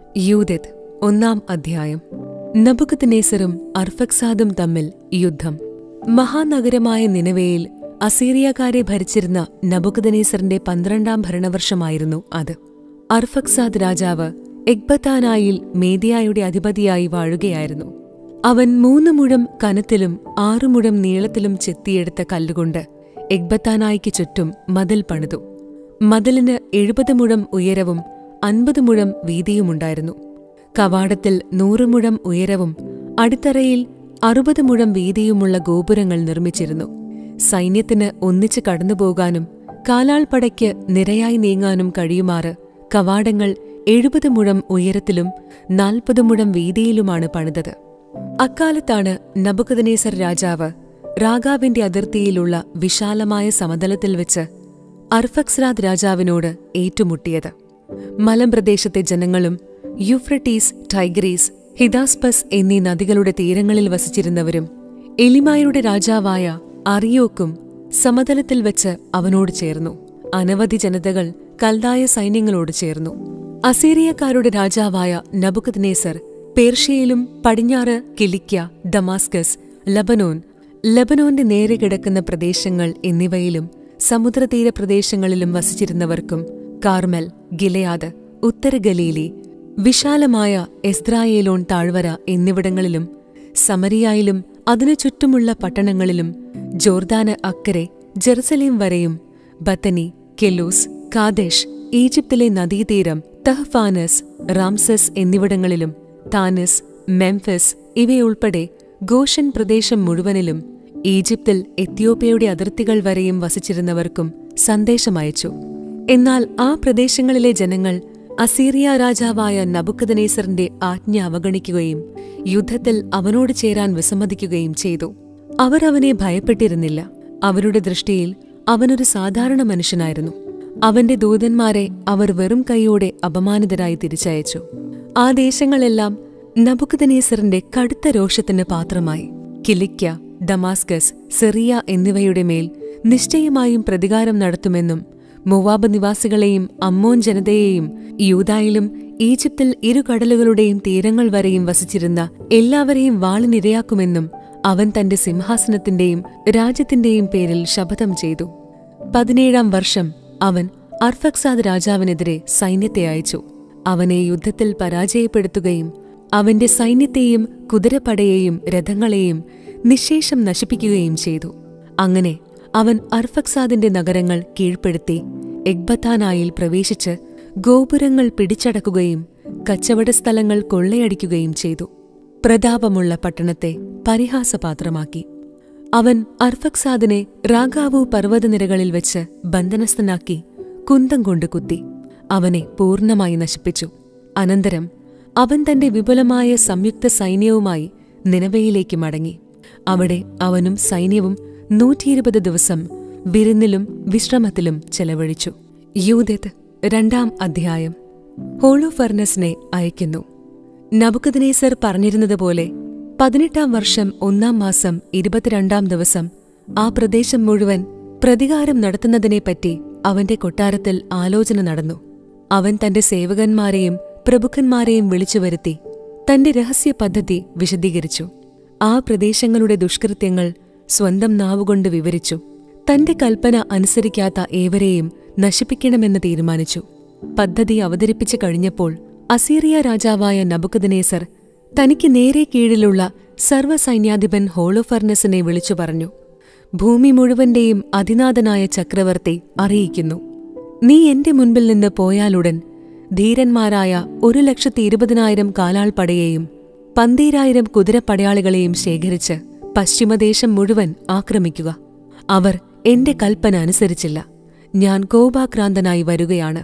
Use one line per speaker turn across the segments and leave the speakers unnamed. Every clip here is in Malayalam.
യൂദിത് ഒന്നാം അധ്യായം നബുക്കത്നേസറും അർഫക്സാദും തമ്മിൽ യുദ്ധം മഹാനഗരമായ നിനവയിൽ അസീറിയക്കാരെ ഭരിച്ചിരുന്ന നബുക്കദ്നേസറിന്റെ പന്ത്രണ്ടാം ഭരണവർഷമായിരുന്നു അത് അർഫക്സാദ് രാജാവ് എഗ്ബത്താനായിൽ മേദിയായുടെ അധിപതിയായി വാഴുകയായിരുന്നു അവൻ മൂന്ന് മുഴം കനത്തിലും ആറു മുഴം നീളത്തിലും ചെത്തിയെടുത്ത കല്ലുകൊണ്ട് എഗ്ബത്താനായിക്ക് ചുറ്റും മതിൽ പണിതു മതിലിന് എഴുപത് മുഴം ഉയരവും അൻപത് മുഴം വീതിയുമുണ്ടായിരുന്നു കവാടത്തിൽ നൂറ് മുഴം ഉയരവും അടിത്തറയിൽ അറുപത് മുഴം വീതിയുമുള്ള ഗോപുരങ്ങൾ നിർമ്മിച്ചിരുന്നു സൈന്യത്തിന് ഒന്നിച്ച് കടന്നുപോകാനും കാലാൾപ്പടയ്ക്ക് നിരയായി നീങ്ങാനും കഴിയുമാറ് കവാടങ്ങൾ എഴുപത് മുഴം ഉയരത്തിലും നാൽപ്പത് മുഴം വീതിയിലുമാണ് പണിതത് അക്കാലത്താണ് നബുക്കദനേസർ രാജാവ് റാഗാവിന്റെ അതിർത്തിയിലുള്ള വിശാലമായ സമതലത്തിൽ വെച്ച് അർഫക്സ്രാദ് രാജാവിനോട് ഏറ്റുമുട്ടിയത് മലമ്പ്രദേശത്തെ ജനങ്ങളും യുഫ്രട്ടീസ് ടൈഗ്രീസ് ഹിദാസ്പസ് എന്നീ നദികളുടെ തീരങ്ങളിൽ വസിച്ചിരുന്നവരും എലിമായരുടെ രാജാവായ അറിയോക്കും സമതലത്തിൽ വെച്ച് അവനോട് ചേർന്നു അനവധി ജനതകൾ കൽദായ സൈന്യങ്ങളോട് ചേർന്നു അസീറിയക്കാരുടെ രാജാവായ നബുക്കദ്നേസർ പേർഷ്യയിലും പടിഞ്ഞാറ് കിലിക്യ ദമാസ്കസ് ലബനോൻ ലബനോന്റെ നേരെ കിടക്കുന്ന പ്രദേശങ്ങൾ എന്നിവയിലും സമുദ്രതീര പ്രദേശങ്ങളിലും വസിച്ചിരുന്നവർക്കും കാർമൽ ഗിലയാദ് ഉത്തര ഗലീലി വിശാലമായ എസ്ദ്രായേലോൺ താഴ്വര എന്നിവിടങ്ങളിലും സമരിയായിലും അതിനു ചുറ്റുമുള്ള പട്ടണങ്ങളിലും ജോർദാന് അക്കരെ ജെറുസലേം വരെയും ബത്തനി കെലൂസ് കാദേശ് ഈജിപ്തിലെ നദീതീരം തഹ്ഫാനസ് റാംസസ് എന്നിവിടങ്ങളിലും താനസ് മെംഫിസ് ഇവയുൾപ്പെടെ ഗോഷൻ പ്രദേശം മുഴുവനിലും ഈജിപ്തിൽ എത്യോപ്യയുടെ അതിർത്തികൾ വരെയും വസിച്ചിരുന്നവർക്കും സന്ദേശമയച്ചു എന്നാൽ ആ പ്രദേശങ്ങളിലെ ജനങ്ങൾ അസീറിയ രാജാവായ നബുക്കദനേസറിന്റെ ആജ്ഞ അവഗണിക്കുകയും യുദ്ധത്തിൽ അവനോട് ചേരാൻ വിസമ്മതിക്കുകയും ചെയ്തു അവർ അവനെ ഭയപ്പെട്ടിരുന്നില്ല അവരുടെ ദൃഷ്ടിയിൽ അവനൊരു സാധാരണ മനുഷ്യനായിരുന്നു അവന്റെ ദൂതന്മാരെ അവർ വെറും കൈയോടെ അപമാനിതരായി തിരിച്ചയച്ചു ആ ദേശങ്ങളെല്ലാം നബുക്കദനേസറിന്റെ കടുത്ത രോഷത്തിന് പാത്രമായി കിലിക്ക ഡമാസ്കസ് സെറിയ എന്നിവയുടെ മേൽ നിശ്ചയമായും പ്രതികാരം നടത്തുമെന്നും മൊവാബ് നിവാസികളെയും അമ്മോൻ ജനതയെയും യൂതായിലും ഈജിപ്തിൽ ഇരുകടലുകളുടെയും തീരങ്ങൾ വരെയും വസിച്ചിരുന്ന എല്ലാവരെയും വാളിനിരയാക്കുമെന്നും അവൻ തന്റെ സിംഹാസനത്തിന്റെയും രാജ്യത്തിന്റെയും പേരിൽ ശപഥം ചെയ്തു പതിനേഴാം വർഷം അവൻ അർഫക്സാദ് രാജാവിനെതിരെ സൈന്യത്തെ അയച്ചു അവനെ യുദ്ധത്തിൽ പരാജയപ്പെടുത്തുകയും അവന്റെ സൈന്യത്തെയും കുതിരപ്പടയെയും രഥങ്ങളെയും നിശേഷം നശിപ്പിക്കുകയും ചെയ്തു അങ്ങനെ അവൻ അർഫക്സാദിന്റെ നഗരങ്ങൾ കീഴ്പ്പെടുത്തി എഗ്ബത്താനായിൽ പ്രവേശിച്ച് ഗോപുരങ്ങൾ പിടിച്ചടക്കുകയും കച്ചവട സ്ഥലങ്ങൾ കൊള്ളയടിക്കുകയും ചെയ്തു പ്രതാപമുള്ള പട്ടണത്തെ പരിഹാസപാത്രമാക്കി അവൻ അർഫക്സാദിനെ റാഗാവു പർവ്വതനിരകളിൽ വെച്ച് ബന്ധനസ്ഥനാക്കി കുന്തം കൊണ്ട് കുത്തി അവനെ പൂർണ്ണമായി നശിപ്പിച്ചു അനന്തരം അവൻ തന്റെ വിപുലമായ സംയുക്ത സൈന്യവുമായി നിലവയിലേക്ക് മടങ്ങി അവിടെ അവനും സൈന്യവും നൂറ്റിയിരുപത് ദിവസം വിരുന്നിലും വിശ്രമത്തിലും ചെലവഴിച്ചു യൂദത്ത് രണ്ടാം അധ്യായം ഹോളോഫർണസിനെ അയക്കുന്നു നബുക്കദ്നേസർ പറഞ്ഞിരുന്നതുപോലെ പതിനെട്ടാം വർഷം ഒന്നാം മാസം ഇരുപത്തിരണ്ടാം ദിവസം ആ പ്രദേശം മുഴുവൻ പ്രതികാരം നടത്തുന്നതിനെപ്പറ്റി അവന്റെ കൊട്ടാരത്തിൽ ആലോചന നടന്നു അവൻ തന്റെ സേവകന്മാരെയും പ്രഭുക്കന്മാരെയും വിളിച്ചുവരുത്തി തന്റെ രഹസ്യ പദ്ധതി വിശദീകരിച്ചു ആ പ്രദേശങ്ങളുടെ ദുഷ്കൃത്യങ്ങൾ സ്വന്തം നാവുകൊണ്ട് വിവരിച്ചു തന്റെ കൽപ്പന അനുസരിക്കാത്ത ഏവരെയും നശിപ്പിക്കണമെന്ന് തീരുമാനിച്ചു പദ്ധതി അവതരിപ്പിച്ചു കഴിഞ്ഞപ്പോൾ അസീറിയ രാജാവായ നബുക്കദനേസർ തനിക്ക് നേരെ കീഴിലുള്ള സർവ്വസൈന്യാധിപൻ ഹോളോഫർണസിനെ വിളിച്ചു പറഞ്ഞു ഭൂമി മുഴുവന്റെയും അതിനാഥനായ ചക്രവർത്തി അറിയിക്കുന്നു നീ എന്റെ മുൻപിൽ നിന്ന് പോയാലുടൻ ധീരന്മാരായ ഒരു ലക്ഷത്തി ഇരുപതിനായിരം കാലാൾപ്പടയെയും പന്തീരായിരം കുതിരപ്പടയാളികളെയും ശേഖരിച്ച് പശ്ചിമദേശം മുഴുവൻ ആക്രമിക്കുക അവർ എന്റെ കൽപ്പന അനുസരിച്ചില്ല ഞാൻ കോപാക്രാന്തനായി വരികയാണ്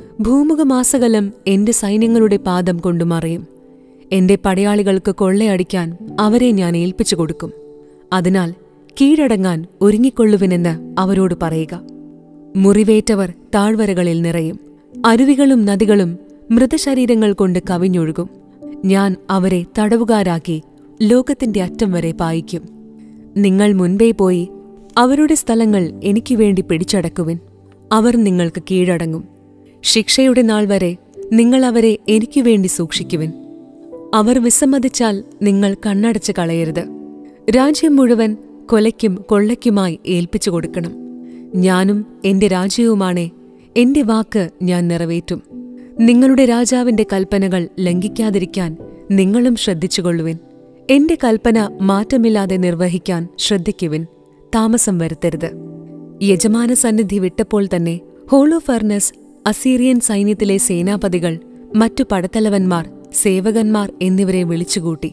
ഭൂമുഖമാസകലം എന്റെ സൈന്യങ്ങളുടെ പാദം കൊണ്ടുമറിയും എന്റെ പടയാളികൾക്ക് കൊള്ളയടിക്കാൻ അവരെ ഞാൻ ഏൽപ്പിച്ചു കൊടുക്കും അതിനാൽ കീഴടങ്ങാൻ ഒരുങ്ങിക്കൊള്ളുവിനെന്ന് അവരോട് പറയുക മുറിവേറ്റവർ താഴ്വരകളിൽ നിറയും അരുവികളും നദികളും മൃതശരീരങ്ങൾ കൊണ്ട് കവിഞ്ഞൊഴുകും ഞാൻ അവരെ തടവുകാരാക്കി ലോകത്തിന്റെ അറ്റം വരെ പായിക്കും നിങ്ങൾ മുൻപേ പോയി അവരുടെ സ്ഥലങ്ങൾ എനിക്കു വേണ്ടി പിടിച്ചടക്കുവിൻ അവർ നിങ്ങൾക്ക് കീഴടങ്ങും ശിക്ഷയുടെ നാൾ വരെ നിങ്ങൾ അവരെ എനിക്കു വേണ്ടി സൂക്ഷിക്കുവിൻ അവർ വിസമ്മതിച്ചാൽ നിങ്ങൾ കണ്ണടച്ച് കളയരുത് രാജ്യം മുഴുവൻ കൊലയ്ക്കും കൊള്ളയ്ക്കുമായി ഏൽപ്പിച്ചു കൊടുക്കണം ഞാനും എന്റെ രാജ്യവുമാണേ എന്റെ വാക്ക് ഞാൻ നിറവേറ്റും നിങ്ങളുടെ രാജാവിന്റെ കൽപ്പനകൾ ലംഘിക്കാതിരിക്കാൻ നിങ്ങളും ശ്രദ്ധിച്ചുകൊള്ളുവിൻ എന്റെ കൽപ്പന മാറ്റമില്ലാതെ നിർവഹിക്കാൻ ശ്രദ്ധിക്കുവിൻ താമസം വരുത്തരുത് യജമാന സന്നിധി വിട്ടപ്പോൾ തന്നെ ഹോളോഫർണസ് അസീറിയൻ സൈന്യത്തിലെ സേനാപതികൾ മറ്റു പടത്തലവന്മാർ സേവകന്മാർ എന്നിവരെ വിളിച്ചുകൂട്ടി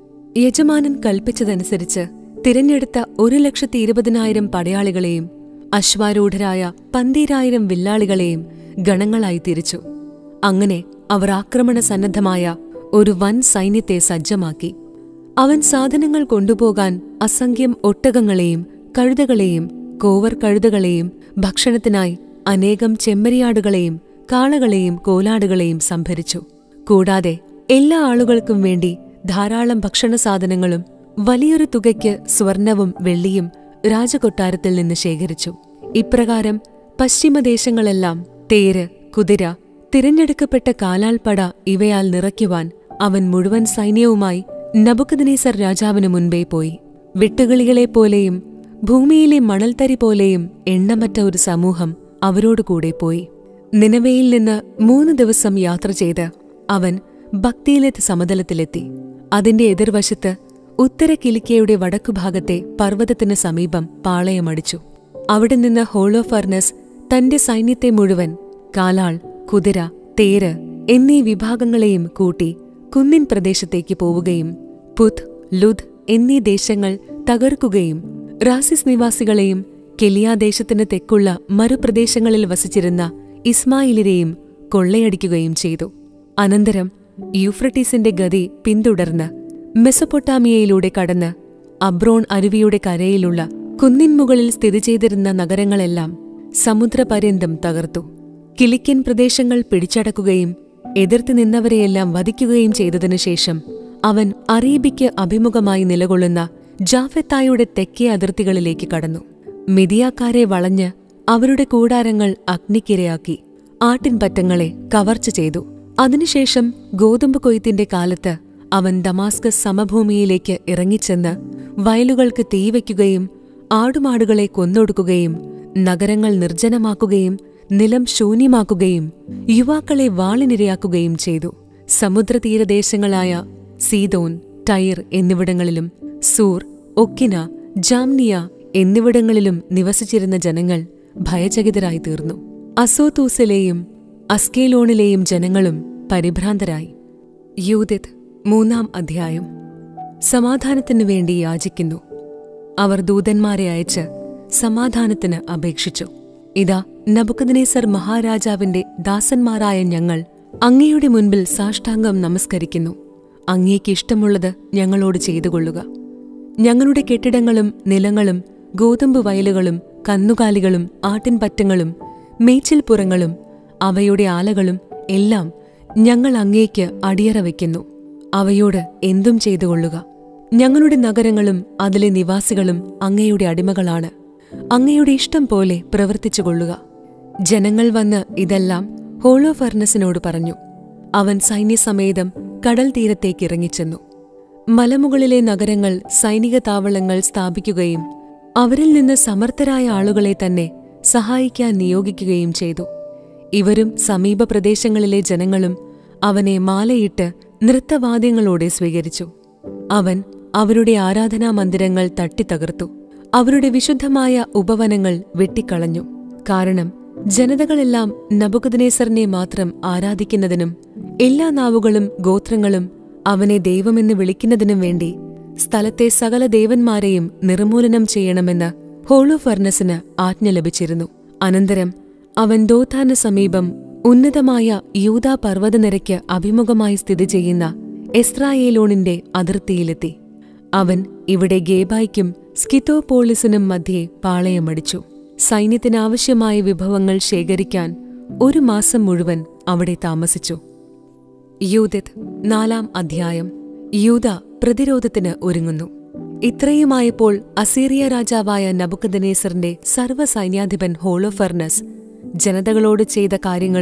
യജമാനൻ കൽപ്പിച്ചതനുസരിച്ച് തിരഞ്ഞെടുത്ത ഒരു ലക്ഷത്തി ഇരുപതിനായിരം പടയാളികളെയും അശ്വാരൂഢരായ പന്തീരായിരം വില്ലാളികളെയും ഗണങ്ങളായി തിരിച്ചു അങ്ങനെ അവർ ആക്രമണ സന്നദ്ധമായ ഒരു വൻ സൈന്യത്തെ സജ്ജമാക്കി അവൻ സാധനങ്ങൾ കൊണ്ടുപോകാൻ അസംഖ്യം ഒട്ടകങ്ങളെയും കഴുതകളെയും കോവർ കഴുതകളെയും ഭക്ഷണത്തിനായി അനേകം ചെമ്മരിയാടുകളെയും കാളകളെയും കോലാടുകളെയും സംഭരിച്ചു കൂടാതെ എല്ലാ ആളുകൾക്കും വേണ്ടി ധാരാളം ഭക്ഷണ സാധനങ്ങളും വലിയൊരു തുകയ്ക്ക് സ്വർണവും വെള്ളിയും രാജകൊട്ടാരത്തിൽ നിന്ന് ശേഖരിച്ചു ഇപ്രകാരം പശ്ചിമദേശങ്ങളെല്ലാം തേര് കുതിര തിരഞ്ഞെടുക്കപ്പെട്ട കാലാൾപ്പട ഇവയാൽ നിറയ്ക്കുവാൻ അവൻ മുഴുവൻ സൈന്യവുമായി നബുക്കദ്നേസർ രാജാവിനു മുൻപേ പോയി വിട്ടുകളികളെപ്പോലെയും ഭൂമിയിലെ മണൽത്തരി പോലെയും എണ്ണമറ്റ ഒരു സമൂഹം അവരോടുകൂടെ പോയി നിനവയിൽ നിന്ന് മൂന്ന് ദിവസം യാത്ര ചെയ്ത് അവൻ ഭക്തിയിലെത്ത് സമതലത്തിലെത്തി അതിന്റെ എതിർവശത്ത് ഉത്തര കിലിക്കയുടെ വടക്കുഭാഗത്തെ പർവ്വതത്തിന് സമീപം പാളയമടിച്ചു അവിടെ നിന്ന് ഹോളോഫർണസ് തന്റെ സൈന്യത്തെ മുഴുവൻ കാലാൾ കുതിര തേര് എന്നീ വിഭാഗങ്ങളെയും കൂട്ടി കുന്നിൻ പ്രദേശത്തേക്ക് പോവുകയും പുത് ലുദ് എന്നീ ദേശങ്ങൾ തകർക്കുകയും റാസിസ് നിവാസികളെയും കെലിയാദേശത്തിന് തെക്കുള്ള മറുപ്രദേശങ്ങളിൽ വസിച്ചിരുന്ന ഇസ്മായിലിനെയും കൊള്ളയടിക്കുകയും ചെയ്തു അനന്തരം യൂഫ്രട്ടീസിന്റെ ഗതി പിന്തുടർന്ന് മെസപ്പൊട്ടാമിയയിലൂടെ കടന്ന് അബ്രോൺ അരുവിയുടെ കരയിലുള്ള കുന്നിൻ മുകളിൽ സ്ഥിതി ചെയ്തിരുന്ന നഗരങ്ങളെല്ലാം സമുദ്രപര്യന്തം തകർത്തു കിലിക്കൻ പ്രദേശങ്ങൾ പിടിച്ചടക്കുകയും എതിർത്ത് നിന്നവരെയെല്ലാം വധിക്കുകയും ചെയ്തതിനു ശേഷം അവൻ അറേബ്യയ്ക്ക് അഭിമുഖമായി നിലകൊള്ളുന്ന ജാഫെത്തായുടെ തെക്കേ അതിർത്തികളിലേക്ക് കടന്നു മിതിയാക്കാരെ വളഞ്ഞ് അവരുടെ കൂടാരങ്ങൾ അഗ്നിക്കിരയാക്കി ആട്ടിൻപറ്റങ്ങളെ കവർച്ച ചെയ്തു അതിനുശേഷം ഗോതമ്പ് കൊയ്ത്തിന്റെ കാലത്ത് അവൻ ദമാസ്കസ് സമഭൂമിയിലേക്ക് ഇറങ്ങിച്ചെന്ന് വയലുകൾക്ക് തീവയ്ക്കുകയും ആടുമാടുകളെ കൊന്നൊടുക്കുകയും നഗരങ്ങൾ നിർജ്ജനമാക്കുകയും നിലം ശൂന്യമാക്കുകയും യുവാക്കളെ വാളിനിരയാക്കുകയും ചെയ്തു സമുദ്രതീരദേശങ്ങളായ സീതോൻ ടൈർ എന്നിവിടങ്ങളിലും സൂർ ഒക്കിന ജാംനിയ എന്നിവിടങ്ങളിലും നിവസിച്ചിരുന്ന ജനങ്ങൾ ഭയചകിതരായി തീർന്നു അസോത്തൂസിലെയും അസ്കേലോണിലെയും ജനങ്ങളും പരിഭ്രാന്തരായി യൂതിത് മൂന്നാം അധ്യായം സമാധാനത്തിനു വേണ്ടി യാചിക്കുന്നു അവർ ദൂതന്മാരെ അയച്ച് സമാധാനത്തിന് അപേക്ഷിച്ചു ഇതാ നബുക്കദ്നേസർ മഹാരാജാവിന്റെ ദാസന്മാരായ ഞങ്ങൾ അങ്ങയുടെ മുൻപിൽ സാഷ്ടാംഗം നമസ്കരിക്കുന്നു അങ്ങേക്ക് ഇഷ്ടമുള്ളത് ഞങ്ങളോട് ചെയ്തുകൊള്ളുക ഞങ്ങളുടെ കെട്ടിടങ്ങളും നിലങ്ങളും ഗോതമ്പ് വയലുകളും കന്നുകാലികളും ആട്ടിൻപറ്റങ്ങളും മേച്ചിൽപ്പുറങ്ങളും അവയുടെ ആലകളും എല്ലാം ഞങ്ങൾ അങ്ങേക്ക് അടിയറ വയ്ക്കുന്നു അവയോട് എന്തും ചെയ്തുകൊള്ളുക ഞങ്ങളുടെ നഗരങ്ങളും അതിലെ നിവാസികളും അങ്ങയുടെ അടിമകളാണ് അങ്ങയുടെ ഇഷ്ടം പോലെ പ്രവർത്തിച്ചുകൊള്ളുക ജനങ്ങൾ വന്ന് ഇതെല്ലാം ഹോളോ ഫർണസിനോട് പറഞ്ഞു അവൻ സൈന്യസമേതം കടൽ തീരത്തേക്ക് ഇറങ്ങിച്ചെന്നു മലമുകളിലെ നഗരങ്ങൾ സൈനിക താവളങ്ങൾ സ്ഥാപിക്കുകയും അവരിൽ നിന്ന് സമർത്ഥരായ ആളുകളെ തന്നെ സഹായിക്കാൻ നിയോഗിക്കുകയും ചെയ്തു ഇവരും സമീപ പ്രദേശങ്ങളിലെ ജനങ്ങളും അവനെ മാലയിട്ട് നൃത്തവാദ്യങ്ങളോടെ സ്വീകരിച്ചു അവൻ അവരുടെ ആരാധനാ മന്ദിരങ്ങൾ തട്ടിത്തകർത്തു അവരുടെ വിശുദ്ധമായ ഉപവനങ്ങൾ വെട്ടിക്കളഞ്ഞു കാരണം ജനതകളെല്ലാം നബുക്കദ്നേസറിനെ മാത്രം ആരാധിക്കുന്നതിനും എല്ലാ നാവുകളും ഗോത്രങ്ങളും അവനെ ദൈവമെന്ന് വിളിക്കുന്നതിനും വേണ്ടി സ്ഥലത്തെ സകല ദേവന്മാരെയും നിർമൂലനം ചെയ്യണമെന്ന് ഹോളോ ഫർണസിന് ആജ്ഞ ലഭിച്ചിരുന്നു അനന്തരം അവൻ ദോഥാന് സമീപം ഉന്നതമായ യൂതാ പർവ്വതനിരയ്ക്ക് അഭിമുഖമായി സ്ഥിതി ചെയ്യുന്ന എസ്രായേലോണിന്റെ അതിർത്തിയിലെത്തി അവൻ ഇവിടെ ഗേബായ്ക്കും സ്കിത്തോപോളിസിനും മധ്യേ പാളയമടിച്ചു സൈന്യത്തിനാവശ്യമായ വിഭവങ്ങൾ ശേഖരിക്കാൻ ഒരു മാസം മുഴുവൻ അവിടെ താമസിച്ചു യൂതിത് നാലാം അധ്യായം യൂത പ്രതിരോധത്തിന് ഒരുങ്ങുന്നു ഇത്രയുമായപ്പോൾ അസീറിയ രാജാവായ നബുക്കദനേസറിന്റെ സർവ്വസൈന്യാധിപൻ ഹോളോഫർണസ് ജനതകളോട് ചെയ്ത കാര്യങ്ങളും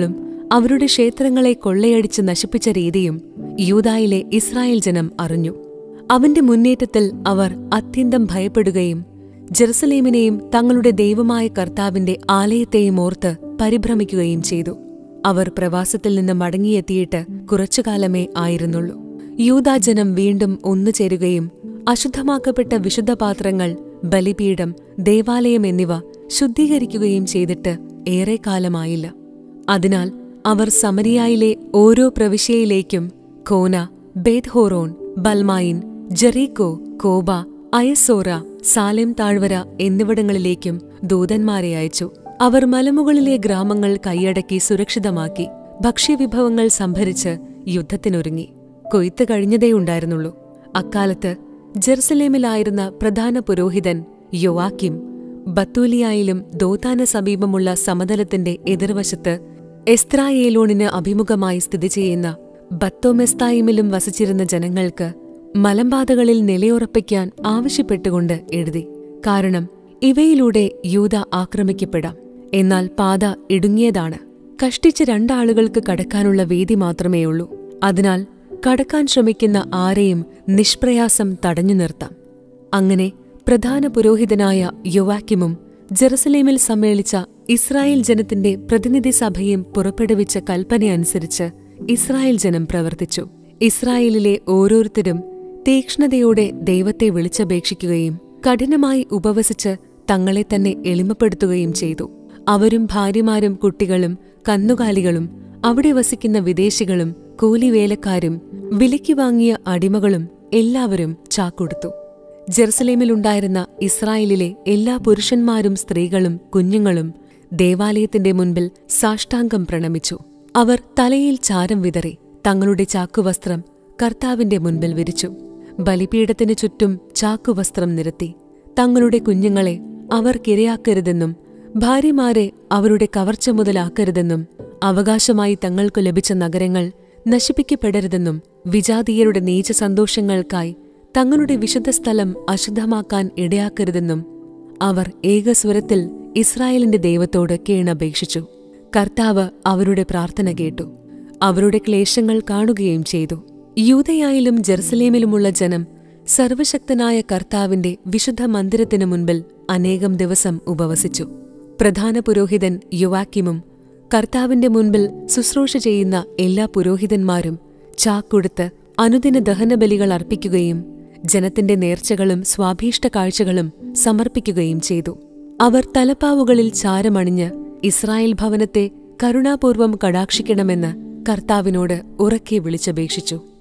അവരുടെ ക്ഷേത്രങ്ങളെ കൊള്ളയടിച്ച് നശിപ്പിച്ച രീതിയും യൂതായിലെ ഇസ്രായേൽ ജനം അറിഞ്ഞു അവന്റെ മുന്നേറ്റത്തിൽ അവർ അത്യന്തം ഭയപ്പെടുകയും ജെറുസലേമിനെയും തങ്ങളുടെ ദൈവമായ കർത്താവിന്റെ ആലയത്തെയും ഓർത്ത് പരിഭ്രമിക്കുകയും ചെയ്തു അവർ പ്രവാസത്തിൽ നിന്ന് മടങ്ങിയെത്തിയിട്ട് കുറച്ചുകാലമേ ആയിരുന്നുള്ളൂ യൂതാജനം വീണ്ടും ഒന്നുചേരുകയും അശുദ്ധമാക്കപ്പെട്ട വിശുദ്ധപാത്രങ്ങൾ ബലിപീഠം ദേവാലയം എന്നിവ ശുദ്ധീകരിക്കുകയും ചെയ്തിട്ട് ഏറെക്കാലമായില്ല അതിനാൽ അവർ സമരിയായിലെ ഓരോ പ്രവിശ്യയിലേക്കും ഖോന ബേദ്ഹോറോൺ ബൽമായിൻ ജെറീക്കോ കോബ അയസോറ സാലേം താഴ്വര എന്നിവിടങ്ങളിലേക്കും ദൂതന്മാരെ അയച്ചു അവർ മലമുകളിലെ ഗ്രാമങ്ങൾ കൈയടക്കി സുരക്ഷിതമാക്കി ഭക്ഷ്യവിഭവങ്ങൾ സംഭരിച്ച് യുദ്ധത്തിനൊരുങ്ങി കൊയ്ത്ത് കഴിഞ്ഞതേയുണ്ടായിരുന്നുള്ളൂ അക്കാലത്ത് ജെറുസലേമിലായിരുന്ന പ്രധാന പുരോഹിതൻ യോവാക്കിം ബത്തൂലിയായിലും ദോതാന സമീപമുള്ള സമതലത്തിന്റെ എതിർവശത്ത് എസ്ത്രായേലോണിന് അഭിമുഖമായി സ്ഥിതി ചെയ്യുന്ന ബത്തോമെസ്തായിമിലും വസിച്ചിരുന്ന ജനങ്ങൾക്ക് മലമ്പാതകളിൽ നിലയുറപ്പിക്കാൻ ആവശ്യപ്പെട്ടുകൊണ്ട് എഴുതി കാരണം ഇവയിലൂടെ യൂത ആക്രമിക്കപ്പെടാം എന്നാൽ പാത ഇടുങ്ങിയതാണ് കഷ്ടിച്ച് രണ്ടാളുകൾക്ക് കടക്കാനുള്ള വീതി മാത്രമേയുള്ളൂ അതിനാൽ കടക്കാൻ ശ്രമിക്കുന്ന ആരെയും നിഷ്പ്രയാസം തടഞ്ഞു നിർത്താം അങ്ങനെ പ്രധാന പുരോഹിതനായ യുവാക്കിമും ജെറുസലേമിൽ സമ്മേളിച്ച ഇസ്രായേൽ ജനത്തിന്റെ പ്രതിനിധി സഭയും പുറപ്പെടുവിച്ച കൽപ്പനയനുസരിച്ച് ഇസ്രായേൽ ജനം പ്രവർത്തിച്ചു ഇസ്രായേലിലെ ഓരോരുത്തരും തീക്ഷ്ണതയോടെ ദൈവത്തെ വിളിച്ചപേക്ഷിക്കുകയും കഠിനമായി ഉപവസിച്ച് തങ്ങളെ തന്നെ എളിമപ്പെടുത്തുകയും ചെയ്തു അവരും ഭാര്യമാരും കുട്ടികളും കന്നുകാലികളും അവിടെ വസിക്കുന്ന വിദേശികളും കൂലിവേലക്കാരും വിലയ്ക്ക് വാങ്ങിയ അടിമകളും എല്ലാവരും ചാക്കൊടുത്തു ജെറുസലേമിലുണ്ടായിരുന്ന ഇസ്രായേലിലെ എല്ലാ പുരുഷന്മാരും സ്ത്രീകളും കുഞ്ഞുങ്ങളും ദേവാലയത്തിന്റെ മുൻപിൽ സാഷ്ടാംഗം പ്രണമിച്ചു അവർ തലയിൽ ചാരം വിതറി തങ്ങളുടെ ചാക്കുവസ്ത്രം കർത്താവിന്റെ മുൻപിൽ വിരിച്ചു ബലിപീഠത്തിനു ചുറ്റും ചാക്കുവസ്ത്രം നിരത്തി തങ്ങളുടെ കുഞ്ഞുങ്ങളെ അവർക്കിരയാക്കരുതെന്നും ഭാര്യമാരെ അവരുടെ കവർച്ച മുതലാക്കരുതെന്നും അവകാശമായി തങ്ങൾക്കു ലഭിച്ച നഗരങ്ങൾ നശിപ്പിക്കപ്പെടരുതെന്നും വിജാതീയരുടെ നീച സന്തോഷങ്ങൾക്കായി തങ്ങളുടെ വിശുദ്ധ സ്ഥലം അശുദ്ധമാക്കാൻ ഇടയാക്കരുതെന്നും അവർ ഏകസ്വരത്തിൽ ഇസ്രായേലിന്റെ ദൈവത്തോട് കീണപേക്ഷിച്ചു കർത്താവ് അവരുടെ പ്രാർത്ഥന കേട്ടു അവരുടെ ക്ലേശങ്ങൾ കാണുകയും ചെയ്തു യൂതയായാലും ജെറുസലേമിലുമുള്ള ജനം സർവശക്തനായ കർത്താവിന്റെ വിശുദ്ധ മന്ദിരത്തിനു മുൻപിൽ അനേകം ദിവസം ഉപവസിച്ചു പ്രധാന പുരോഹിതൻ യുവാക്കിമും കർത്താവിന്റെ മുൻപിൽ ശുശ്രൂഷ ചെയ്യുന്ന എല്ലാ പുരോഹിതന്മാരും ചാക്കൊടുത്ത് അനുദിന ദഹനബലികൾ അർപ്പിക്കുകയും ജനത്തിന്റെ നേർച്ചകളും സ്വാഭീഷ്ട കാഴ്ചകളും സമർപ്പിക്കുകയും ചെയ്തു അവർ തലപ്പാവുകളിൽ ചാരമണിഞ്ഞ് ഇസ്രായേൽ ഭവനത്തെ കരുണാപൂർവം കടാക്ഷിക്കണമെന്ന് കർത്താവിനോട് ഉറക്കെ വിളിച്ചപേക്ഷിച്ചു